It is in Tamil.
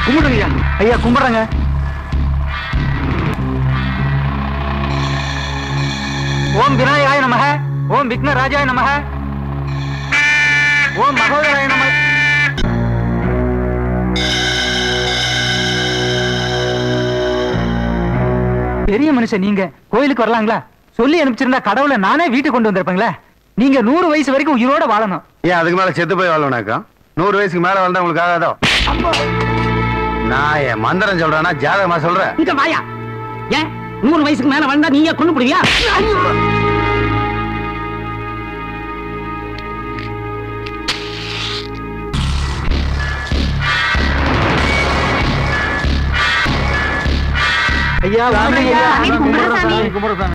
கும்பிடுங்கய்யா ஐயா கும்பிடுறேங்க ஓம் விநாயகாய நமக ஓம் விக்னராஜாய நமக ஓம் மகோதராய நமக பெரிய மனுஷன் நீங்க கோயிலுக்கு வரலாங்களா சொல்லி அனுப்பிச்சிருந்தா கடவுளை நானே வீட்டுக்கு கொண்டு வந்திருப்பேங்களே நீங்க நூறு வயசு வரைக்கும் உயிரோட வாழணும் ஏன் அதுக்கு மேல செத்து போய் வாழணும்னாக்கா நூறு வயசுக்கு மேல வாழ்ந்தா உங்களுக்கு ஆகாதோ நான் என் மந்திரம் சொல்றேன்னா ஜாதகமா சொல்றேன் இங்க வாயா ஏன் நூறு வயசுக்கு மேல வந்தா நீங்க கொண்டு போடுவியா ஐயா சாமி, கும்பிடுறேன் கும்பிடுறேன் சாமி. கும்பிடுறேன்